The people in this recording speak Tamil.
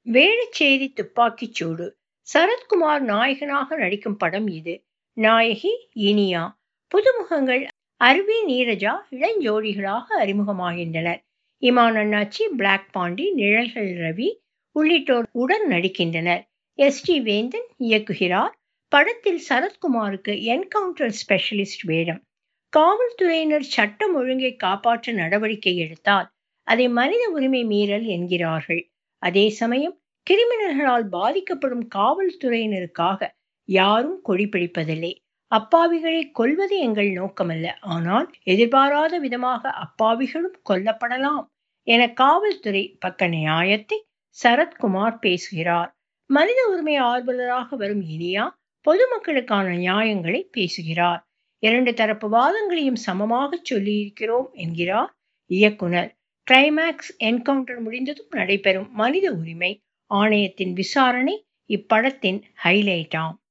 வேளச்சேரி துப்பாக்கிச் சூடு சரத்குமார் நாயகனாக நடிக்கும் படம் இது நாயகி இனியா புதுமுகங்கள் அருவி நீரஜா இளஞ்சோடிகளாக அறிமுகமாகின்றனர் இமான் அண்ணாச்சி பிளாக் பாண்டி நிழல்கள் ரவி உள்ளிட்டோர் உடன் நடிக்கின்றனர் எஸ் டி வேந்தன் இயக்குகிறார் படத்தில் சரத்குமாருக்கு என்கவுண்டர் ஸ்பெஷலிஸ்ட் வேடம் காவல்துறையினர் சட்டம் ஒழுங்கை காப்பாற்ற நடவடிக்கை எடுத்தால் அதை மனித உரிமை மீறல் என்கிறார்கள் அதே சமயம் கிரிமினல்களால் பாதிக்கப்படும் காவல்துறையினருக்காக யாரும் கொடி பிடிப்பதில்லை அப்பாவிகளை கொல்வது எங்கள் நோக்கமல்ல ஆனால் எதிர்பாராத விதமாக அப்பாவிகளும் கொல்லப்படலாம் என காவல்துறை பக்க நியாயத்தை சரத்குமார் பேசுகிறார் மனித உரிமை ஆர்வலராக வரும் இனியா பொதுமக்களுக்கான நியாயங்களை பேசுகிறார் இரண்டு தரப்பு வாதங்களையும் சமமாக சொல்லியிருக்கிறோம் என்கிறார் இயக்குனர் கிளைமேக்ஸ் என்கவுண்டர் முடிந்ததும் நடைபெறும் மனித உரிமை ஆணையத்தின் விசாரணை இப்படத்தின் ஹைலைட்டாம்